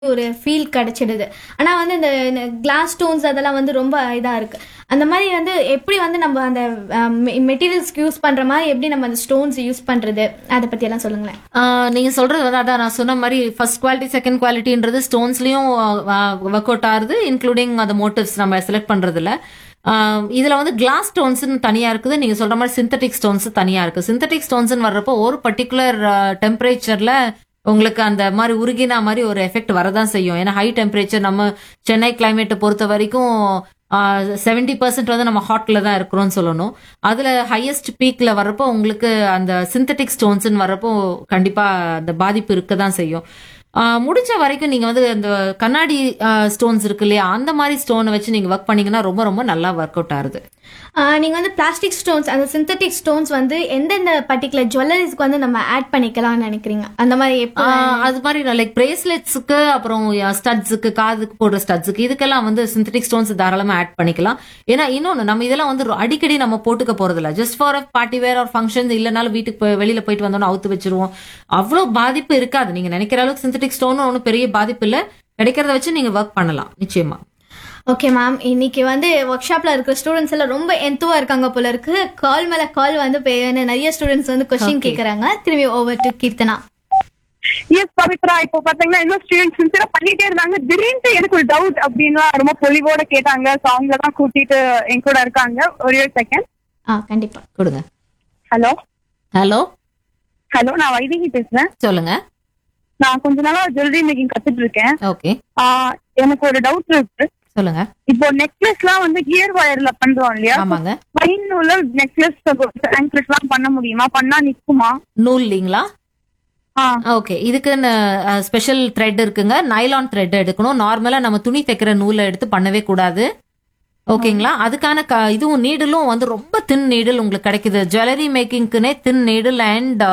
ஒரு ஃபீல் கிடைச்சிடுது ஆனா வந்து இந்த கிளாஸ் ஸ்டோன்ஸ் அதெல்லாம் வந்து ரொம்ப இதா இருக்கு அந்த மாதிரி வந்து எப்படி வந்து நம்ம அந்த மெட்டீரியல்ஸ்க்கு யூஸ் பண்ற மாதிரி எப்படி நம்ம அந்த ஸ்டோன்ஸ் யூஸ் பண்றது அதை பத்தி எல்லாம் சொல்லுங்களேன் ஆஹ் நீங்க சொல்றது வந்து அதான் நான் சொன்ன மாதிரி ஃபர்ஸ்ட் குவாலிட்டி செகண்ட் குவாலிட்டின்றது ஸ்டோன்ஸ்லயும் ஒர்க் அவுட் ஆகுது இன்க்ளூடிங் அந்த மோட்டிவ்ஸ் நம்ம செலக்ட் பண்றதுல ஆஹ் இதுல வந்து கிளாஸ் ஸ்டோன்ஸ்னு தனியா இருக்குது நீங்க சொல்ற மாதிரி சிந்தட்டிக் ஸ்டோன்ஸ் தனியா இருக்கு சிந்தட்டிக் ஸ்டோன்ஸ் வர்றப்போ ஒரு பர்டிகுலர் டெம்பரேச்சர்ல உங்களுக்கு அந்த மாதிரி உருகினா மாதிரி ஒரு எஃபெக்ட் வரதான் செய்யும் ஏன்னா ஹை டெம்பரேச்சர் நம்ம சென்னை கிளைமேட்டை பொறுத்த வரைக்கும் செவன்டி பர்சன்ட் வந்து நம்ம ஹாட்ல தான் இருக்கிறோம்னு சொல்லணும் அதுல ஹையஸ்ட் பீக்ல வர்றப்போ உங்களுக்கு அந்த சிந்தட்டிக் ஸ்டோன்ஸ்னு வர்றப்போ கண்டிப்பா அந்த பாதிப்பு இருக்க தான் செய்யும் ஆஹ் முடிஞ்ச வரைக்கும் நீங்க வந்து அந்த கண்ணாடி ஸ்டோன்ஸ் இருக்கு இல்லையா அந்த மாதிரி ஸ்டோனை வச்சு நீங்க ஒர்க் பண்ணீங்கன்னா ரொம்ப ரொம்ப நல்லா ஒர்க் அவுட் ஆகுது ஆஹ் நீங்க வந்து பிளாஸ்டிக் ஸ்டோன்ஸ் அந்த சிந்தட்டிக் ஸ்டோன்ஸ் வந்து எந்தெந்த பர்டிகுலர் ஜுவல்லரிஸ்க்கு வந்து நம்ம ஆட் பண்ணிக்கலாம்னு நினைக்கிறீங்க அந்த மாதிரி எப்போ ஆஹ் அது மாதிரி லைக் பிரேஸ்லெட்ஸுக்கு அப்புறம் ஸ்டட்ஸுக்கு காதுக்கு போடுற ஸ்டட்ஸுக்கு இதுக்கெல்லாம் வந்து சிந்தட்டிக் ஸ்டோன்ஸ் தாராளமா ஆட் பண்ணிக்கலாம் ஏன்னா இன்னொன்னு நம்ம இதெல்லாம் வந்து ரொ- அடிக்கடி நம்ம போட்டுக்க போறது இல்ல ஜஸ்ட் ஃபார் பார்ட்டி வேர் ஒரு ஃபங்க்ஷன் இல்லைனாலும் வீட்டுக்கு போய் வெளியில போயிட்டு வந்தோம்னா அவுத்து வச்சிருவோம் அவ்வளவு பாதிப்பு இருக்காது நீங்க நினைக்கிற அளவுக்கு சிந்தட்டிக் ஸ்டோன் ஒன்றும் பெரிய பாதிப்பு இல்ல கிடைக்கிறத வச்சு நீங்க ஒர்க் பண்ணலாம் நிச்சயமா ஓகே மேம் இன்னைக்கு வந்து ஒர்க் ஷாப்ல இருக்கிற ஸ்டூடெண்ட்ஸ் எல்லாம் ரொம்ப எந்துவா இருக்காங்க போல இருக்கு கால் மேல கால் வந்து பே- நிறைய ஸ்டூடெண்ட்ஸ் வந்து கொஸ்டின் கேக்குறாங்க திரும்பி over to Keerthana S Pavithra இப்போ பாத்தீங்கன்னா இன்னும் ஸ்டூடெண்ட்ஸ் சின்சியரா பண்ணிட்டே இருந்தாங்க திடீர்னு எனக்கு ஒரு டவுட் அப்படின்னா ரொம்ப பொலிவோட கேட்டாங்க ஸோ அவங்கள தான் கூட்டிட்டு என் கூட இருக்காங்க ஒரே ஒரு செகண்ட் ஆ கண்டிப்பா கொடுங்க ஹலோ ஹலோ ஹலோ நான் வைதேகி பேசுறேன் சொல்லுங்க நான் கொஞ்ச நாளா ஜுவல்லரி மேக்கிங் கத்துட்டு இருக்கேன் ஓகே ஆஹ் எனக்கு ஒரு டவுட் இருக்கு சொல்லுங்க இப்போ நெக்லஸ் எல்லாம் வந்து கியர் வயர்ல பண்றோம் இல்லையா ஆமாங்க பைன் நூல்ல நெக்லஸ் ஆங்க்லெஸ் எல்லாம் பண்ண முடியுமா பண்ணா நிக்குமா நூல் இல்லைங்களா ஆ ஓகே இதுக்கு ஸ்பெஷல் த்ரெட் இருக்குங்க நைலான் த்ரெட் எடுக்கணும் நார்மலா நம்ம துணி தைக்கிற நூலை எடுத்து பண்ணவே கூடாது ஓகேங்களா அதுக்கான க- இதுவும் நீடலும் வந்து ரொம்ப தின் நீடில் உங்களுக்கு கிடைக்குது ஜுவல்லரி மேக்கிங்க்குனே தின் நீடில் அண்ட்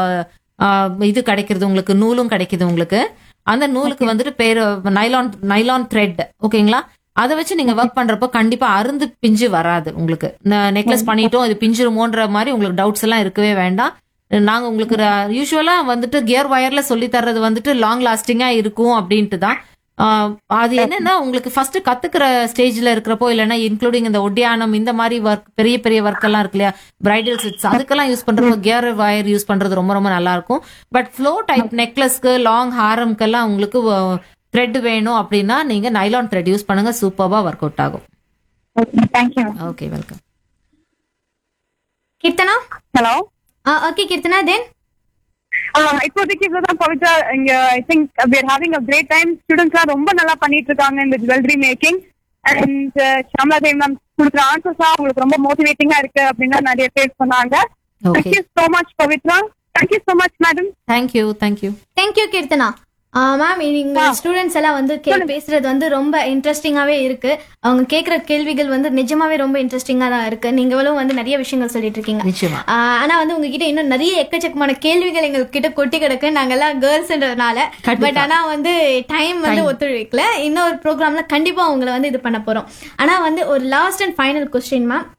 இது கிடைக்கிறது உங்களுக்கு நூலும் கிடைக்குது உங்களுக்கு அந்த நூலுக்கு வந்துட்டு பேரு நைலான் நைலான் த்ரெட் ஓகேங்களா அதை வச்சு நீங்க ஒர்க் பண்றப்போ கண்டிப்பா அருந்து பிஞ்சு வராது உங்களுக்கு நெக்லஸ் பண்ணிட்டோம் இது பிஞ்சிருமோன்ற மாதிரி உங்களுக்கு டவுட்ஸ் எல்லாம் இருக்கவே வேண்டாம் நாங்க உங்களுக்கு யூஸ்வலா வந்துட்டு கியர் ஒயர்ல சொல்லி தர்றது வந்துட்டு லாங் லாஸ்டிங்கா இருக்கும் அப்படின்ட்டு தான் ஆஹ் அது என்னன்னா உங்களுக்கு ஃபர்ஸ்ட் கத்துக்கிற ஸ்டேஜ்ல இருக்கிறப்போ இல்லைன்னா இன்க்ளூடிங் இந்த ஒட்டியானம் இந்த மாதிரி ஒர்க் பெரிய பெரிய ஒர்க் எல்லாம் இருக்கு இல்லையா பிரைடல் செட்ஸ் அதுக்கெல்லாம் யூஸ் பண்றப்போ கியர் ஒயர் யூஸ் பண்றது ரொம்ப ரொம்ப நல்லா இருக்கும் பட் ஃப்ளோ டைப் நெக்லஸ்க்கு லாங் ஹாரம்க்கெல்லாம் உங்களுக்கு த்ரெட் வேணும் அப்படின்னா நீங்க நைலான் த்ரெட் யூஸ் பண்ணுங்க சூப்பர்பா ஒர்க் அவுட் ஆகும் okay thank you okay welcome Keerthana hello okay Keerthana then ஆஹ் இப்போதைக்கு இதுதான் பவித்ரா இங்க I think we are having a great time students எல்லாம் ரொம்ப நல்லா பண்ணிட்டு இருக்காங்க இந்த jewellery making and Shamla Dev ma'am கொடுக்குற ஆன்சர்ஸ் உங்களுக்கு ரொம்ப மோட்டிவேட்டிங்கா இருக்கு அப்படின்னு நிறைய பேர் சொன்னாங்க Okay. Thank you so much Pavithra thank you so much madam thank you thank you thank you Keerthana ma'am நீங்க ஸ்டூடெண்ட்ஸ் எல்லாம் வந்து கே- பேசுறது வந்து ரொம்ப இன்ட்ரெஸ்டிங்காவே இருக்கு அவங்க கேக்குற கேள்விகள் வந்து நிஜமாவே ரொம்ப இன்ட்ரெஸ்டிங்கா தான் இருக்கு நீங்களும் வந்து நிறைய விஷயங்கள் சொல்லிட்டு இருக்கீங்க நிச்சயமா ஆஹ் ஆனா வந்து உங்ககிட்ட இன்னும் நிறைய எக்கச்சக்கமான கேள்விகள் எங்க கிட்ட கொட்டி கிடக்கு நாங்கெல்லாம் கேர்ள்ஸ்ன்றதுனால கண்டிப்பா. பட் ஆனா வந்து டைம் வந்து ஒத்துழைக்கல இன்னொரு ப்ரோக்ராம்ல கண்டிப்பா உங்களை வந்து இது பண்ண போறோம் ஆனா வந்து ஒரு last and final question ma'am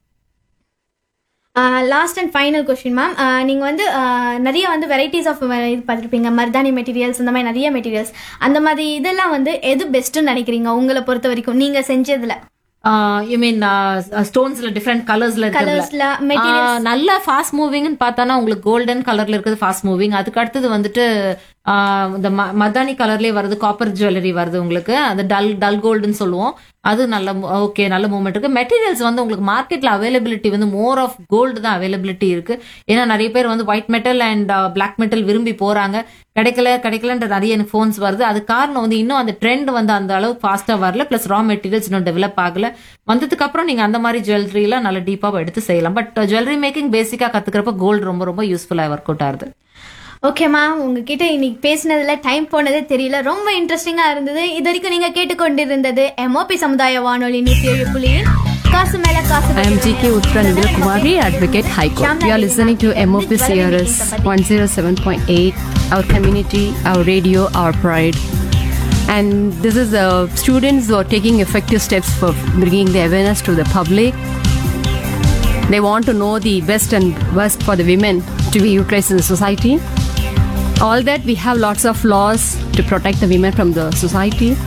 last and final question ma'am நீங்கள் வந்து ஆஹ் நிறைய வந்து வெரைட்டிஸ் ஆஃப் இது பார்த்துருப்பீங்க மர்தானி மெட்டீரியல்ஸ் இந்த மாதிரி நிறைய மெட்டீரியல்ஸ் அந்த மாதிரி இதெல்லாம் வந்து எது பெஸ்ட்டுன்னு நினைக்கிறீங்க உங்களை பொறுத்த வரைக்கும் நீங்கள் செஞ்சதுல யூ மீன் ஸ்டோன்ஸ்ல டிஃப்ரெண்ட் கலர்ஸ்ல கலர்ஸ்ல மெட்டீரியல்ஸ் நல்ல ஃபாஸ்ட் மூவிங்னு பார்த்தானா உங்களுக்கு கோல்டன் கலர்ல இருக்குது ஃபாஸ்ட் மூவிங் அதுக்கு அடுத்தது வந்துட்டு ஆஹ் இந்த ம- மர்தானி கலர்லயே வருது காப்பர் ஜுவல்லரி வருது உங்களுக்கு அது டல் டல் கோல்டுன்னு சொல்லுவோம் அது நல்ல ஓகே நல்ல மூவ்மெண்ட் இருக்கு மெட்டீரியல்ஸ் வந்து உங்களுக்கு மார்க்கெட்ல அவைலபிலிட்டி வந்து மோர் ஆஃப் கோல்டு தான் அவைலபிலிட்டி இருக்கு ஏன்னா நிறைய பேர் வந்து white metal and black metal விரும்பி போறாங்க கிடைக்கல கிடைக்கலன்ற நிறைய எனக்கு ஃபோன்ஸ் வருது அது காரணம் வந்து இன்னும் அந்த ட்ரெண்ட் வந்து அந்த அளவு ஃபாஸ்டா வரல பிளஸ் ரா மெட்டீரியல்ஸ் இன்னும் டெவலப் ஆகல வந்ததுக்கு அப்புறம் நீங்க அந்த மாதிரி ஜுவல்லரி எல்லாம் நல்ல டீப்பா எடுத்து செய்யலாம் பட் ஜுவல்லரி மேக்கிங் பேசிக்கா கத்துக்கிறப்ப கோல்டு ரொம்ப ரொம்ப யூஸ்ஃபுல்லா ஒர்க் அவுட் ஆகுது ஓகே மேம் உங்ககிட்ட இன்னைக்கு பேசினதுல டைம் போனதே தெரியல ரொம்ப இன்ட்ரெஸ்டிங்கா இருந்தது இது வரைக்கும் நீங்க கேட்டுக்கொண்டிருந்தது எம்ஓபி சமுதாய வானொலி நூத்தி ஏழு புள்ளி ஏழு. காசு மேல காசு I am GK Uttara Nindra Kumari, Advocate High Court. You are listening to MOP CRS 107.8, our community, our radio, our pride. And this is the students who are taking effective steps for bringing the awareness to the public. They want to know the best and worst for the women to be utilized in the society. all that we have lots of laws to protect the women from the society